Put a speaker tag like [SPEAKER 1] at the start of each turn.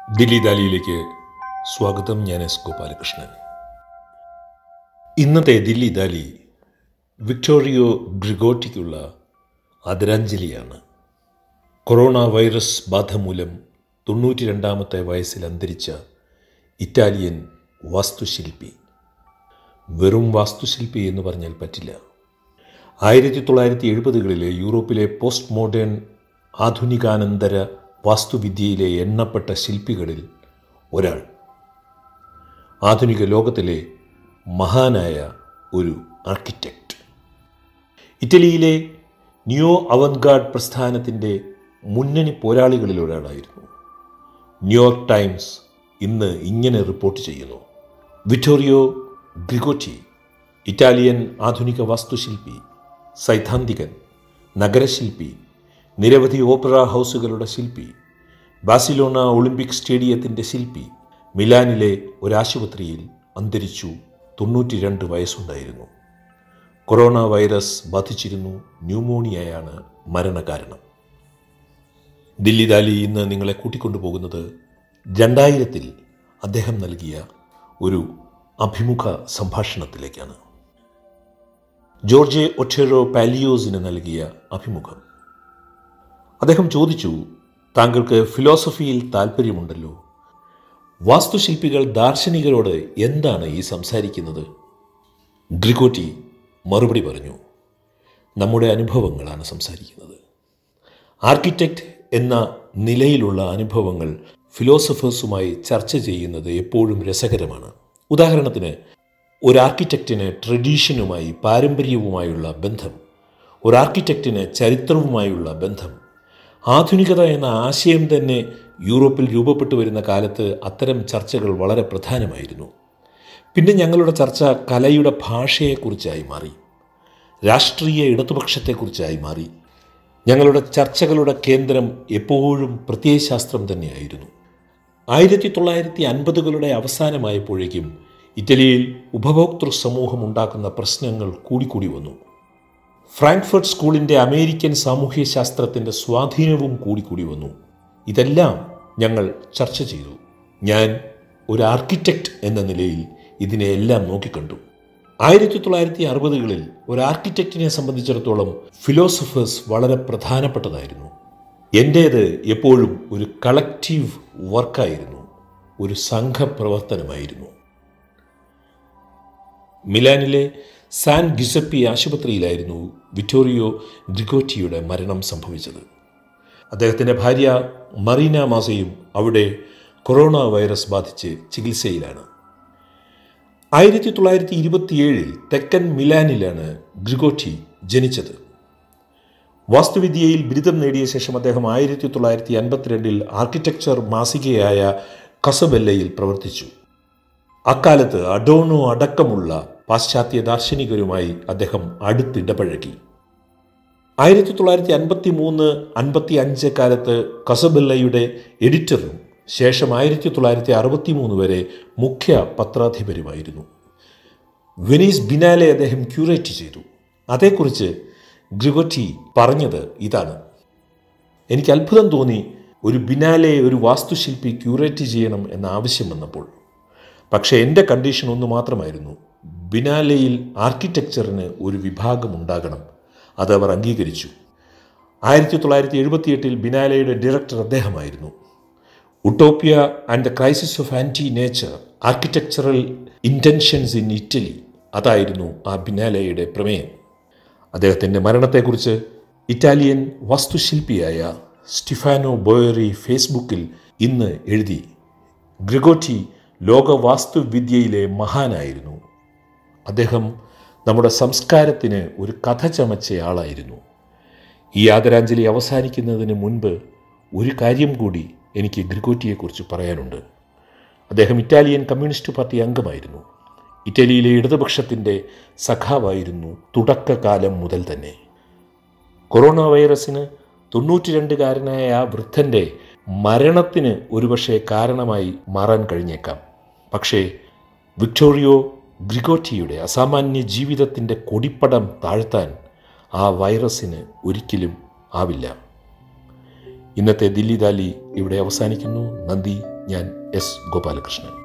[SPEAKER 1] ദില്ലി ദാലിയിലേക്ക് സ്വാഗതം ഞാൻ എസ് ഗോപാലകൃഷ്ണൻ ഇന്നത്തെ ദില്ലി ദാലി വിക്ടോറിയോ ഗ്രിഗോട്ടിക്കുള്ള ആദരാഞ്ജലിയാണ് കൊറോണ വൈറസ് ബാധ മൂലം തൊണ്ണൂറ്റി രണ്ടാമത്തെ വയസ്സിൽ അന്തരിച്ച ഇറ്റാലിയൻ വാസ്തുശില്പി വെറും വാസ്തുശില്പി എന്ന് പറഞ്ഞാൽ പറ്റില്ല ആയിരത്തി തൊള്ളായിരത്തി എഴുപതുകളിലെ യൂറോപ്പിലെ പോസ്റ്റ് മോഡേൺ ആധുനികാനന്തര വാസ്തുവിദ്യയിലെ എണ്ണപ്പെട്ട ശില്പികളിൽ ഒരാൾ ആധുനിക ലോകത്തിലെ മഹാനായ ഒരു ആർക്കിടെക്റ്റ് ഇറ്റലിയിലെ ന്യൂ അവൻഗാർഡ് പ്രസ്ഥാനത്തിൻ്റെ മുന്നണി പോരാളികളിൽ ഒരാളായിരുന്നു ന്യൂയോർക്ക് ടൈംസ് ഇന്ന് ഇങ്ങനെ റിപ്പോർട്ട് ചെയ്യുന്നു വിറ്റോറിയോ ഗ്രിഗോറ്റി ഇറ്റാലിയൻ ആധുനിക വാസ്തുശില്പി സൈദ്ധാന്തികൻ നഗരശില്പി നിരവധി ഓപ്പറ ഹൗസുകളുടെ ശില്പി ബാസിലോണ ഒളിമ്പിക് സ്റ്റേഡിയത്തിൻ്റെ ശില്പി മിലാനിലെ ഒരാശുപത്രിയിൽ അന്തരിച്ചു തൊണ്ണൂറ്റി രണ്ട് വയസ്സുണ്ടായിരുന്നു കൊറോണ വൈറസ് ബാധിച്ചിരുന്നു ന്യൂമോണിയയാണ് മരണകാരണം ദില്ലി ദാലി ഇന്ന് നിങ്ങളെ കൂട്ടിക്കൊണ്ടുപോകുന്നത് രണ്ടായിരത്തിൽ അദ്ദേഹം നൽകിയ ഒരു അഭിമുഖ സംഭാഷണത്തിലേക്കാണ് ജോർജെ ഒറ്റേറോ പാലിയോസിന് നൽകിയ അഭിമുഖം അദ്ദേഹം ചോദിച്ചു താങ്കൾക്ക് ഫിലോസഫിയിൽ താല്പര്യമുണ്ടല്ലോ വാസ്തുശില്പികൾ ദാർശനികരോട് എന്താണ് ഈ സംസാരിക്കുന്നത് ഗ്രിഗോട്ടി മറുപടി പറഞ്ഞു നമ്മുടെ അനുഭവങ്ങളാണ് സംസാരിക്കുന്നത് ആർക്കിടെക്റ്റ് എന്ന നിലയിലുള്ള അനുഭവങ്ങൾ ഫിലോസഫേഴ്സുമായി ചർച്ച ചെയ്യുന്നത് എപ്പോഴും രസകരമാണ് ഉദാഹരണത്തിന് ഒരു ആർക്കിടെക്റ്റിന് ട്രഡീഷനുമായി പാരമ്പര്യവുമായുള്ള ബന്ധം ഒരു ആർക്കിടെക്റ്റിന് ചരിത്രവുമായുള്ള ബന്ധം ആധുനികത എന്ന ആശയം തന്നെ യൂറോപ്പിൽ രൂപപ്പെട്ടു വരുന്ന കാലത്ത് അത്തരം ചർച്ചകൾ വളരെ പ്രധാനമായിരുന്നു പിന്നെ ഞങ്ങളുടെ ചർച്ച കലയുടെ ഭാഷയെക്കുറിച്ചായി മാറി രാഷ്ട്രീയ ഇടതുപക്ഷത്തെക്കുറിച്ചായി മാറി ഞങ്ങളുടെ ചർച്ചകളുടെ കേന്ദ്രം എപ്പോഴും പ്രത്യയശാസ്ത്രം തന്നെയായിരുന്നു ആയിരത്തി തൊള്ളായിരത്തി അൻപതുകളുടെ അവസാനമായപ്പോഴേക്കും ഇറ്റലിയിൽ ഉപഭോക്തൃ സമൂഹം ഉണ്ടാക്കുന്ന പ്രശ്നങ്ങൾ കൂടിക്കൂടി വന്നു ഫ്രാങ്ക്ഫർട്ട് സ്കൂളിൻ്റെ അമേരിക്കൻ സാമൂഹ്യശാസ്ത്രത്തിൻ്റെ സ്വാധീനവും കൂടിക്കൂടി വന്നു ഇതെല്ലാം ഞങ്ങൾ ചർച്ച ചെയ്തു ഞാൻ ഒരു ആർക്കിടെക്റ്റ് എന്ന നിലയിൽ ഇതിനെയെല്ലാം നോക്കിക്കണ്ടു ആയിരത്തി തൊള്ളായിരത്തി അറുപതുകളിൽ ഒരു ആർക്കിടെക്റ്റിനെ സംബന്ധിച്ചിടത്തോളം ഫിലോസഫേഴ്സ് വളരെ പ്രധാനപ്പെട്ടതായിരുന്നു എൻ്റേത് എപ്പോഴും ഒരു കളക്റ്റീവ് വർക്കായിരുന്നു ഒരു സംഘപ്രവർത്തനമായിരുന്നു മിലാനിലെ സാൻ ഗിസപ്പി ആശുപത്രിയിലായിരുന്നു വിറ്റോറിയോ ഗ്രിഗോറ്റിയുടെ മരണം സംഭവിച്ചത് അദ്ദേഹത്തിൻ്റെ ഭാര്യ മറീന മാസയും അവിടെ കൊറോണ വൈറസ് ബാധിച്ച് ചികിത്സയിലാണ് ആയിരത്തി തൊള്ളായിരത്തി ഇരുപത്തിയേഴിൽ തെക്കൻ മിലാനിലാണ് ഗ്രിഗോറ്റി ജനിച്ചത് വാസ്തുവിദ്യയിൽ ബിരുദം നേടിയ ശേഷം അദ്ദേഹം ആയിരത്തി തൊള്ളായിരത്തി അൻപത്തിരണ്ടിൽ ആർക്കിടെക്ചർ മാസികയായ കസബെല്ലയിൽ പ്രവർത്തിച്ചു അക്കാലത്ത് അഡോണോ അടക്കമുള്ള പാശ്ചാത്യ ദാർശനികരുമായി അദ്ദേഹം അടുത്തിടപഴകി ആയിരത്തി തൊള്ളായിരത്തി അൻപത്തി മൂന്ന് അൻപത്തി അഞ്ച് കാലത്ത് കസബെല്ലയുടെ എഡിറ്ററും ശേഷം ആയിരത്തി തൊള്ളായിരത്തി അറുപത്തി മൂന്ന് വരെ മുഖ്യ പത്രാധിപരുമായിരുന്നു വെനീസ് ബിനാലെ അദ്ദേഹം ക്യൂറേറ്റ് ചെയ്തു അതേക്കുറിച്ച് ഗ്രിഗോറ്റി പറഞ്ഞത് ഇതാണ് എനിക്ക് അത്ഭുതം തോന്നി ഒരു ബിനാലെ ഒരു വാസ്തുശില്പി ക്യൂറേറ്റ് ചെയ്യണം എന്ന ആവശ്യം വന്നപ്പോൾ പക്ഷേ എൻ്റെ കണ്ടീഷൻ ഒന്ന് മാത്രമായിരുന്നു ബിനാലെയിൽ ആർക്കിടെക്ചറിന് ഒരു വിഭാഗം ഉണ്ടാകണം അത് അവർ അംഗീകരിച്ചു ആയിരത്തി തൊള്ളായിരത്തി എഴുപത്തിയെട്ടിൽ ബിനാലയുടെ ഡയറക്ടർ അദ്ദേഹമായിരുന്നു utopia and the crisis of anti nature architectural intentions in Italy അതായിരുന്നു ആ ബിനാലയുടെ പ്രമേയം അദ്ദേഹത്തിൻ്റെ മരണത്തെക്കുറിച്ച് ഇറ്റാലിയൻ വാസ്തുശില്പിയായ സ്റ്റിഫാനോ ബോയറി ഫേസ്ബുക്കിൽ ഇന്ന് എഴുതി ഗ്രിഗോറ്റി ലോക വാസ്തുവിദ്യയിലെ മഹാനായിരുന്നു അദ്ദേഹം നമ്മുടെ സംസ്കാരത്തിന് ഒരു കഥ ചമച്ചയാളായിരുന്നു ഈ ആദരാഞ്ജലി അവസാനിക്കുന്നതിന് മുൻപ് ഒരു കാര്യം കൂടി എനിക്ക് ഗ്രിഗോറ്റിയെക്കുറിച്ച് പറയാനുണ്ട് അദ്ദേഹം ഇറ്റാലിയൻ കമ്മ്യൂണിസ്റ്റ് പാർട്ടി അംഗമായിരുന്നു ഇറ്റലിയിലെ ഇടതുപക്ഷത്തിൻ്റെ സഖാവായിരുന്നു തുടക്കകാലം മുതൽ തന്നെ കൊറോണ വൈറസിന് തൊണ്ണൂറ്റി രണ്ടുകാരനായ ആ വൃദ്ധൻ്റെ മരണത്തിന് ഒരുപക്ഷെ കാരണമായി മാറാൻ കഴിഞ്ഞേക്കാം പക്ഷേ വിക്ടോറിയോ ഗ്രിഗോറ്റിയുടെ അസാമാന്യ ജീവിതത്തിൻ്റെ കൊടിപ്പടം താഴ്ത്താൻ ആ വൈറസിന് ഒരിക്കലും ആവില്ല ഇന്നത്തെ ദില്ലി ദാലി ഇവിടെ അവസാനിക്കുന്നു നന്ദി ഞാൻ എസ് ഗോപാലകൃഷ്ണൻ